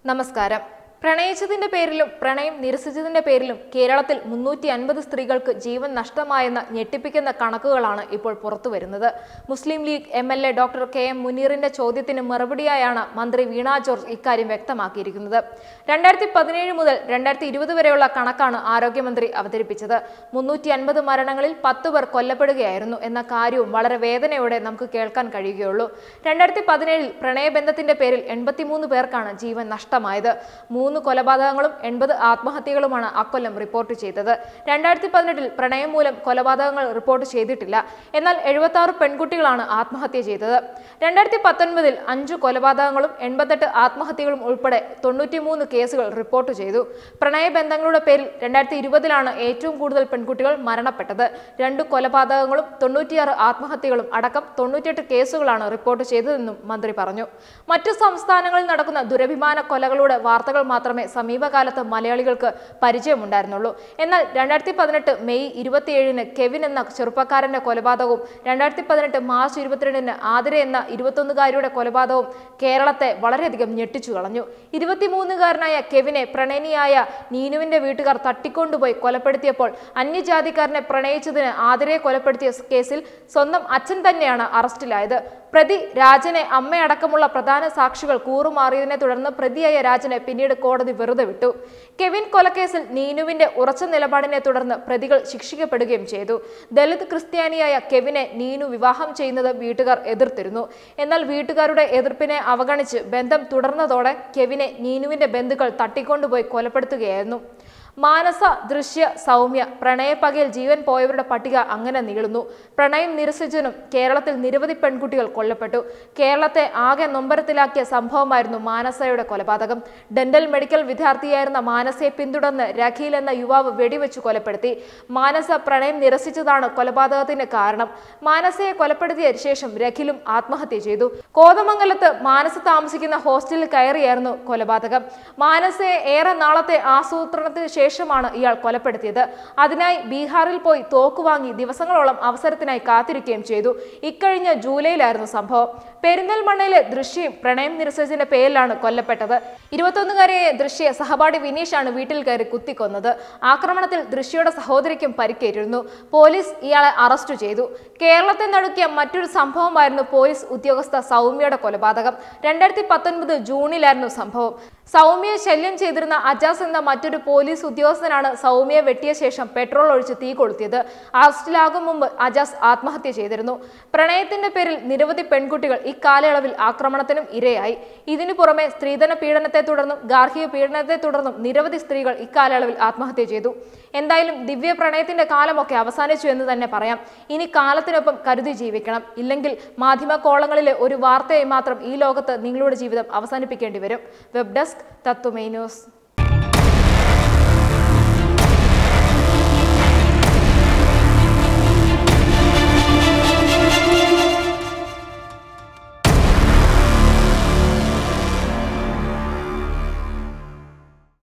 നമസ്കാരം പ്രണയിച്ചതിന്റെ പേരിലും പ്രണയം നിരസിച്ചതിന്റെ പേരിലും കേരളത്തിൽ മുന്നൂറ്റി അൻപത് സ്ത്രീകൾക്ക് ജീവൻ നഷ്ടമായെന്ന ഞെട്ടിപ്പിക്കുന്ന കണക്കുകളാണ് ഇപ്പോൾ പുറത്തുവരുന്നത് Muslim League M L A doctor K M മുനീറിന്റെ ചോദ്യത്തിന് മറുപടിയായാണ് മന്ത്രി വീണ ജോർജ് ഇക്കാര്യം വ്യക്തമാക്കിയിരിക്കുന്നത് രണ്ടായിരത്തി പതിനേഴ് മുതൽ രണ്ടായിരത്തി ഇരുപത് വരെയുള്ള കണക്കാണ് ആരോഗ്യമന്ത്രി അവതരിപ്പിച്ചത് മുന്നൂറ്റി അൻപത് മരണങ്ങളിൽ പത്ത് പേർ കൊല്ലപ്പെടുകയായിരുന്നു എന്ന കാര്യവും വളരെ വേദനയോടെ നമുക്ക് കേൾക്കാൻ കഴിയുകയുള്ളൂ രണ്ടായിരത്തി പതിനേഴിൽ പ്രണയബന്ധത്തിന്റെ പേരിൽ എൺപത്തിമൂന്ന് പേർക്കാണ് ജീവൻ നഷ്ടമായത് മൂന്ന് കൊലപാതകങ്ങളും എൺപത് ആത്മഹത്യകളുമാണ് അക്കൊല്ലം റിപ്പോർട്ട് ചെയ്തത് രണ്ടായിരത്തി പതിനെട്ടിൽ പ്രണയം മൂലം കൊലപാതകങ്ങൾ റിപ്പോർട്ട് ചെയ്തിട്ടില്ല എന്നാൽ എഴുപത്തി ആറ് പെൺകുട്ടികളാണ് ആത്മഹത്യ ചെയ്തത് രണ്ടായിരത്തി പത്തൊൻപതിൽ അഞ്ച് കൊലപാതകങ്ങളും എൺപത്തെട്ട് ആത്മഹത്യകളും ഉൾപ്പെടെ തൊണ്ണൂറ്റിമൂന്ന് കേസുകൾ റിപ്പോർട്ട് ചെയ്തു പ്രണയബന്ധങ്ങളുടെ പേരിൽ രണ്ടായിരത്തി ഇരുപതിലാണ് ഏറ്റവും കൂടുതൽ പെൺകുട്ടികൾ മരണപ്പെട്ടത് രണ്ട് കൊലപാതകങ്ങളും തൊണ്ണൂറ്റിയാറ് ആത്മഹത്യകളും അടക്കം തൊണ്ണൂറ്റിയെട്ട് കേസുകളാണ് റിപ്പോർട്ട് ചെയ്തതെന്നും മന്ത്രി പറഞ്ഞു മറ്റു സംസ്ഥാനങ്ങളിൽ നടക്കുന്ന ദുരഭിമാന കൊലകളുടെ വാർത്തകൾ മാത്രമേ സമീപകാലത്ത് മലയാളികൾക്ക് പരിചയമുണ്ടായിരുന്നുള്ളൂ എന്നാൽ രണ്ടായിരത്തി പതിനെട്ട് മെയ് ഇരുപത്തിയേഴിന് കെവിൻ എന്ന ചെറുപ്പക്കാരന്റെ കൊലപാതകവും രണ്ടായിരത്തി പതിനെട്ട് മാർച്ച് ഇരുപത്തിരണ്ടിന് ആതിര എന്ന ഇരുപത്തൊന്നുകാരിയുടെ കൊലപാതകവും കേരളത്തെ വളരെയധികം ഞെട്ടിച്ചു കളഞ്ഞു ഇരുപത്തിമൂന്നുകാരനായ കെവിനെ പ്രണയിനിയായ നീനുവിന്റെ വീട്ടുകാർ തട്ടിക്കൊണ്ടുപോയി കൊലപ്പെടുത്തിയപ്പോൾ അന്യജാതിക്കാരനെ പ്രണയിച്ചതിന് ആതിരയെ കൊലപ്പെടുത്തിയ കേസിൽ സ്വന്തം അച്ഛൻ തന്നെയാണ് അറസ്റ്റിലായത് പ്രതി രാജനെ അമ്മയടക്കമുള്ള പ്രധാന സാക്ഷികൾ കൂറുമാറിയതിനെ തുടർന്ന് പ്രതിയായ രാജനെ പിന്നീട് കോടതി വെറുതെ വിട്ടു കെവിൻ കൊലക്കേസിൽ നീനുവിന്റെ ഉറച്ച നിലപാടിനെ തുടർന്ന് പ്രതികൾ ശിക്ഷിക്കപ്പെടുകയും ചെയ്തു ദലിത് ക്രിസ്ത്യാനിയായ കെവിനെ നീനു വിവാഹം ചെയ്യുന്നത് വീട്ടുകാർ എതിർത്തിരുന്നു എന്നാൽ വീട്ടുകാരുടെ എതിർപ്പിനെ അവഗണിച്ച് ബന്ധം തുടർന്നതോടെ കെവിനെ നീനുവിന്റെ ബന്ധുക്കൾ തട്ടിക്കൊണ്ടുപോയി കൊലപ്പെടുത്തുകയായിരുന്നു മാനസ ദൃശ്യ സൗമ്യ പ്രണയപ്പകയിൽ ജീവൻ പോയവരുടെ പട്ടിക അങ്ങനെ നീളുന്നു പ്രണയം നിരസിച്ചതിനും കേരളത്തിൽ നിരവധി പെൺകുട്ടികൾ കൊല്ലപ്പെട്ടു കേരളത്തെ ആകെ നൊമ്പരത്തിലാക്കിയ സംഭവമായിരുന്നു മാനസയുടെ കൊലപാതകം ഡെന്റൽ മെഡിക്കൽ വിദ്യാർത്ഥിയായിരുന്ന മാനസയെ പിന്തുടർന്ന് രഖീൽ എന്ന യുവാവ് വെടിവെച്ച് കൊലപ്പെടുത്തി മാനസ പ്രണയം നിരസിച്ചതാണ് കൊലപാതകത്തിന് കാരണം മാനസയെ കൊലപ്പെടുത്തിയ ശേഷം രഖിലും ആത്മഹത്യ ചെയ്തു കോതമംഗലത്ത് മാനസ താമസിക്കുന്ന ഹോസ്റ്റലിൽ കയറിയായിരുന്നു കൊലപാതകം മാനസയെ ഏറെ നാളത്തെ ആസൂത്രണത്തിന് ശേഷമാണ് ഇയാൾ കൊലപ്പെടുത്തിയത് അതിനായി ബീഹാറിൽ പോയി തോക്ക് വാങ്ങി ദിവസങ്ങളോളം അവസരത്തിനായി കാത്തിരിക്കുകയും ചെയ്തു ഇക്കഴിഞ്ഞ ജൂലൈയിലായിരുന്നു സംഭവം പെരിന്തൽമണ്ണയിലെ ദൃശ്യം പ്രണയം നിരസിച്ചതിന്റെ പേരിലാണ് കൊല്ലപ്പെട്ടത് ഇരുപത്തൊന്നുകാരിയായ ദൃശ്യ സഹപാഠി വിനീഷാണ് വീട്ടിൽ കയറി കുത്തിക്കൊന്നത് ആക്രമണത്തിൽ ദൃശ്യയുടെ സഹോദരിക്കും പരിക്കേറ്റിരുന്നു പോലീസ് ഇയാളെ അറസ്റ്റ് ചെയ്തു കേരളത്തെ നടുക്കിയ മറ്റൊരു സംഭവമായിരുന്നു പോലീസ് ഉദ്യോഗസ്ഥ സൗമ്യയുടെ കൊലപാതകം രണ്ടായിരത്തി പത്തൊൻപത് ജൂണിലായിരുന്നു സംഭവം സൗമ്യയെ ശല്യം ചെയ്തിരുന്ന അജാസ് എന്ന മറ്റൊരു പോലീസ് ഉദ്യോഗസ്ഥനാണ് സൗമ്യയെ വെട്ടിയ ശേഷം പെട്രോൾ ഒഴിച്ച് തീ കൊളുത്തിയത് അറസ്റ്റിലാകും മുമ്പ് അജാസ് ആത്മഹത്യ ചെയ്തിരുന്നു പ്രണയത്തിന്റെ പേരിൽ നിരവധി പെൺകുട്ടികൾ ഇക്കാലയളവിൽ ആക്രമണത്തിനും ഇരയായി ഇതിനു പുറമെ സ്ത്രീധന പീഡനത്തെ തുടർന്നും ഗാർഹിക പീഡനത്തെ തുടർന്നും നിരവധി സ്ത്രീകൾ ഇക്കാലയളവിൽ ആത്മഹത്യ ചെയ്തു എന്തായാലും ദിവ്യ പ്രണയത്തിന്റെ കാലമൊക്കെ അവസാനിച്ചു എന്ന് തന്നെ പറയാം ഇനി കാലത്തിനൊപ്പം കരുതി ജീവിക്കണം ഇല്ലെങ്കിൽ മാധ്യമ കോളങ്ങളിലെ ഒരു വാർത്തയായി മാത്രം ഈ ലോകത്ത് നിങ്ങളുടെ ജീവിതം അവസാനിപ്പിക്കേണ്ടി വരും വെബ് ഡെസ്ക് തത്വമേ ന്യൂസ്